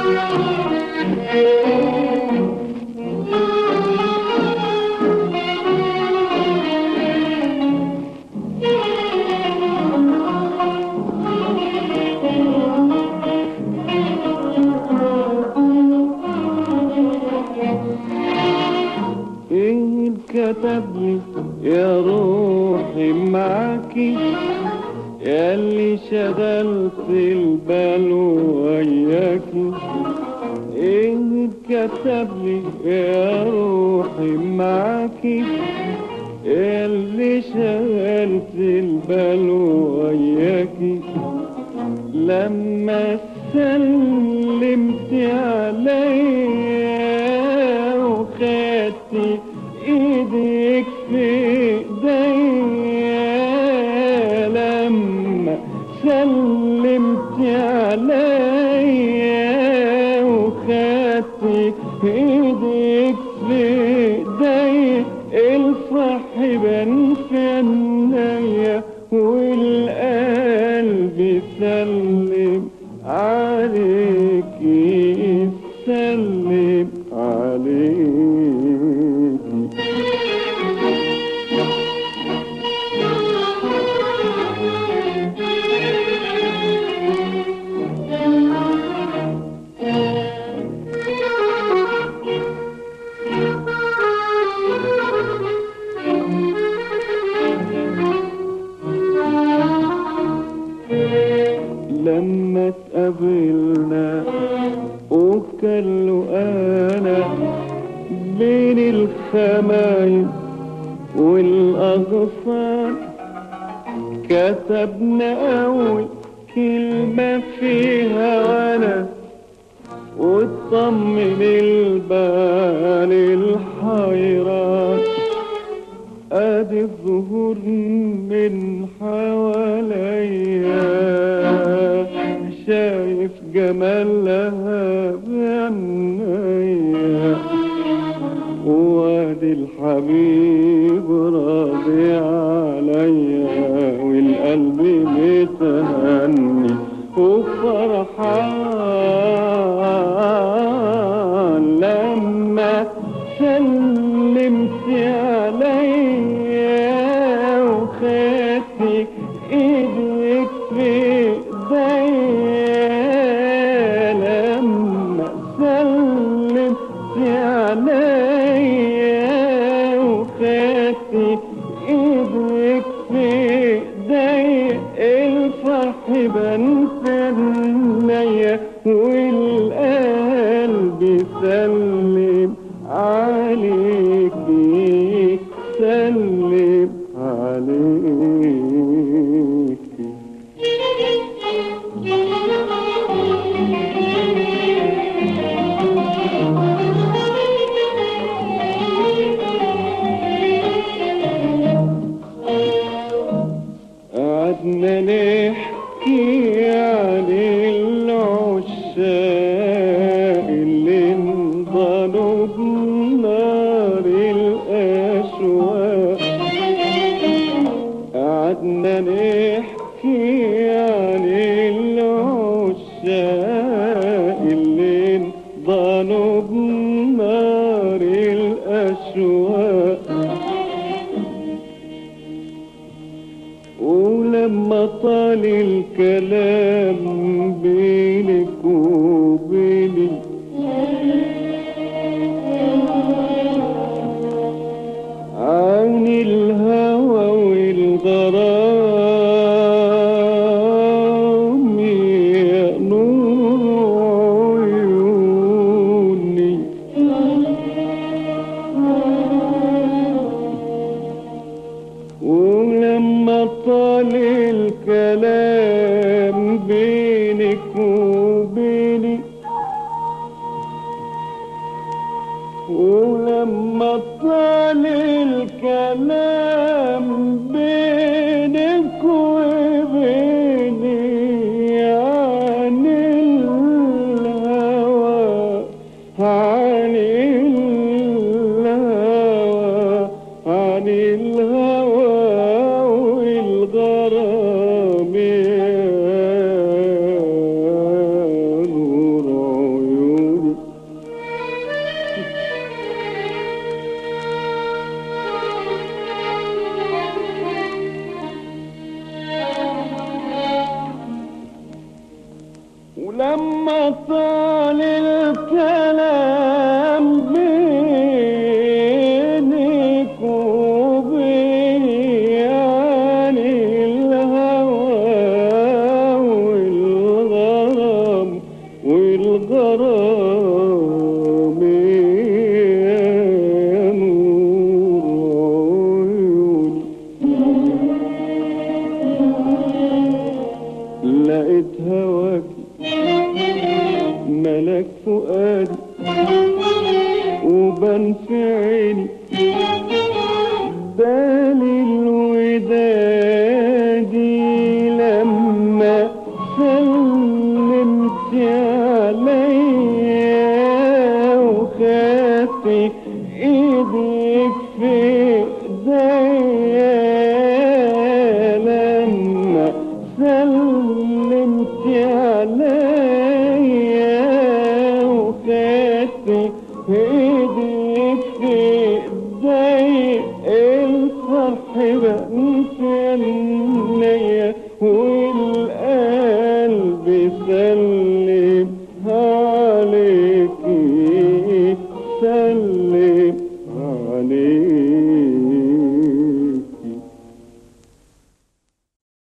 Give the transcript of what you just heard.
ايه كتب لي يا روحي معاكي يا اللي شغلت البال وياكي ايه كتب لي يا روحي معاكي يا اللي شغلت البال وياكي لما سلمت عليا وخدت ايدك في ايديا لما سلمت عليا وخدت ايدك في ايديا الفرح بان في عينيا والقلب سلم عليك سلم عليك لما تقابلنا وكلوا انا بين الخمايل والاغصان كتبنا اول كلمة فيها وانا وتطمن البال الحيران ادي الظهور من حواليا شايف جمالها بعينيا وادي الحبيب راضي عليا والقلب متهني وفرحان لما سلمت عليا وخدت ايدك في ايديا لما سلمت عليا وخدت ايدك في ايديا الفرح بان في عينيا والقلب سلم عليك سلم عليك قعدنا نحكي عن العشاق اللي انضلوا بنار الأشواق قعدنا نحكي عن العشاق اللي انضلوا بنار الأشواق ولما طال الكلام بينك وبيني عن الهوى والغرام يا نور عيوني ولما طال الكلام بينك وبيني ولما طال الكلام بينك وبيني عن الهوى عن الهوى عن الهوى والغرام يا ولما طال الكلام بينك وبيني عن الهوى والغرام والغرام يا نور عيوني لقيت هواك ملك فؤادي وبان في عيني بالي الودادي لما سلمت عليا وخدت